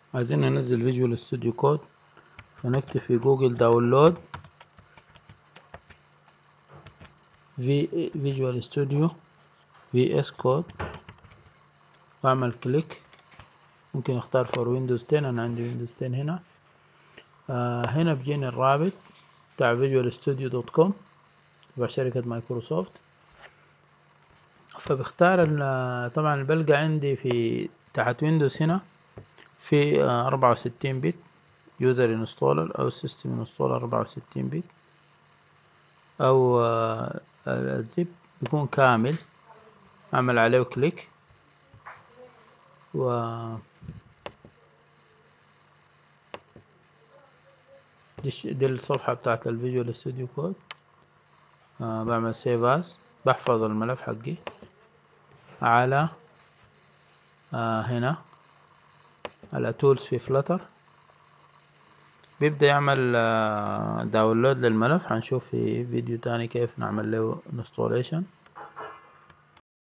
عايزين ننزل فيجوال ستوديو كود فنكتب في جوجل داونلود في فيجوال ستوديو في اس كود واعمل كليك ممكن اختار فور ويندوز 10 انا عندي ويندوز 10 هنا آه هنا بيجيني الرابط بتاع فيجوال ستوديو دوت كوم تبع شركة مايكروسوفت فبختار طبعا بلقى عندي في تحت ويندوز هنا في أربعة وستين بت يوزر انستولر أو سيستم انستولر أربعة وستين بت أو الزب بيكون كامل أعمل عليه كليك و دي الصفحة بتاعت الفيجوال ستوديو كود آه بعمل سيف از بحفظ الملف حقي على آه هنا على تولز في فلتر بيبدأ يعمل آه داونلود للملف هنشوف في فيديو تاني كيف نعمل له انستوليشن